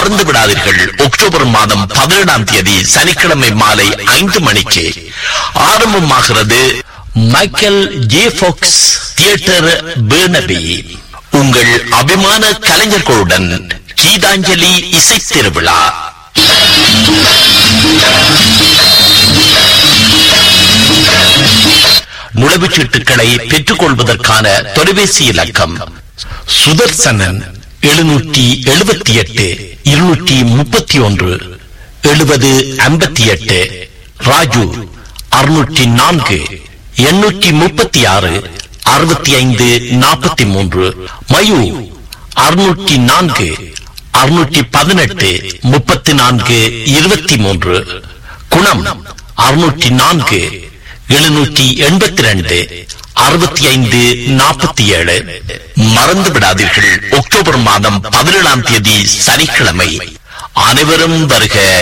மறந்து விடாதீர்கள் அக்டோபர் மாதம் பதினேழாம் தேதி சனிக்கிழமை மாலை ஐந்து மணிக்கு ஆரம்பமாகிறது Michael J Fox theatre Burnaby உங்கள் அபிமான கலைஞர்களுடன் கீதாஞ்சலி இசை திருவிழா நுழைவுச்சீட்டுகளை பெற்றுக் கொள்வதற்கான தொலைபேசி இலக்கம் சுதர்சனன் எழுநூற்றி எழுபத்தி எட்டு இருநூற்றி முப்பத்தி ஒன்று எழுபது ஐம்பத்தி எட்டு ராஜு அறுநூற்றி நான்கு எண்ணூற்றி முப்பத்தி ஆறு அறுபத்தி ஐந்து நாற்பத்தி மூன்று மயு அறுநூற்றி நான்கு அறுநூற்றி பதினெட்டு முப்பத்தி நான்கு இருபத்தி மூன்று குணம் அறுநூற்றி நான்கு எழுநூற்றி எண்பத்தி ரெண்டு அறுபத்தி ஐந்து நாற்பத்தி ஏழு மறந்து விடாதீர்கள் அக்டோபர் மாதம் பதினேழாம் தேதி சனிக்கிழமை அனைவரும் வருக